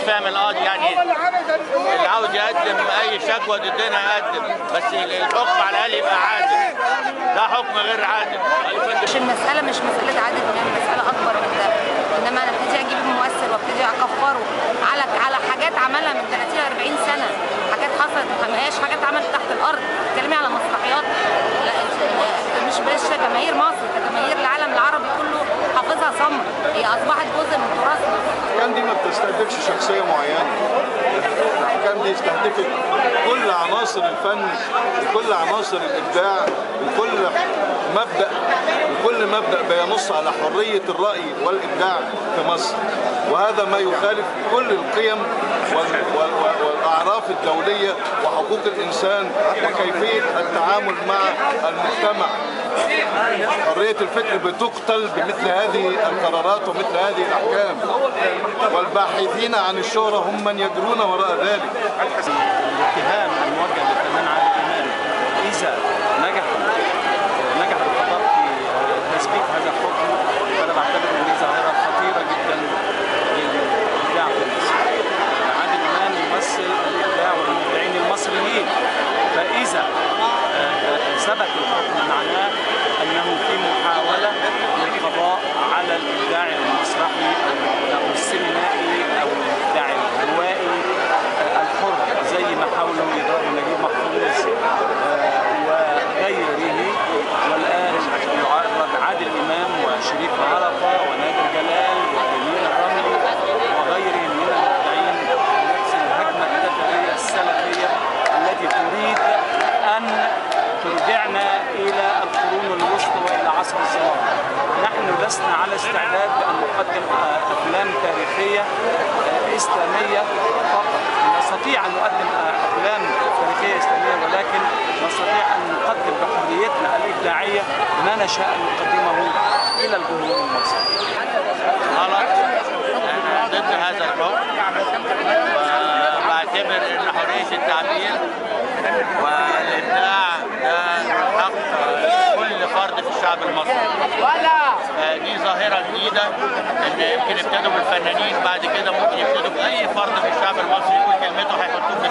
فاهم القاضي يعني اللي عاوز يقدم اي شكوى ضدنا يقدم بس الحكم على الاقل يبقى عادل ده حكم غير عادل مش المسألة مش مسألة عدد إمام مسألة أكبر من ده إنما أنا ابتدي أجيب الممثل وابتدي أكفره على على حاجات عملها من 30 ل 40 سنة حاجات حصلت ما هياش حاجات اتعملت تحت الأرض بتتكلمي على مسرحيات لا مش بس جماهير مصر ده جماهير العالم العربي كله حافظها صم هي أصبحت جزء من تراثنا الأحكام دي ما بتستهدفش شخصية معينة الأحكام دي استهدفت كل عناصر الفن وكل عناصر الإبداع وكل مبدأ وكل مبدأ بينص على حرية الرأي والإبداع في مصر وهذا ما يخالف كل القيم وال- وال- وال- والأعراف الدولية وحقوق الإنسان وكيفية التعامل مع المجتمع حرية الفكر بتقتل بمثل هذه القرارات ومثل هذه الأحكام والباحثين عن الشهرة هم من يجرون وراء ذلك الاتهام الموجه للفنان عادل امام اذا نجح نجح القضاء في تثبيت هذا الحكم فانا بعتبر ان دي ظاهره خطيره جدا للابداع في مصر. عادل امام يمثل الابداع والمبدعين المصريين فاذا آه، آه، ثبت الحكم معناه انه في محاوله للقضاء على الابداع المسرحي او أو السينمائي او الابداع الروائي آه، الحر زي ما حاولوا يضربوا نجيب محفوظ آه، وغيره والان يعرض عادل امام وشريف عرفه ونادر جلال وجميل الرملي وغيرهم من المبدعين نفس الهجمه التتريه السلفيه التي تريد ان ترجعنا الى القرون الوسطى والى عصر الظلام. نحن لسنا على استعداد بان نقدم آه، افلام تاريخيه آه، اسلاميه فقط. نستطيع ان نقدم آه، افلام تاريخيه اسلاميه ولكن نستطيع ان نقدم بحريتنا الابداعيه ما نشاء ان نقدمه الى الجمهور المصري. غلط انا ضد هذا الحكم وبعتبر ان حريه التعبير والابداع ده حق كل فرد في الشعب المصري آه، دي ظاهرة جديدة ان يمكن ابتدوا بالفنانين بعد كده ممكن يبتدوا بأي فرد في الشعب المصري يقول كلمته هيحطوه في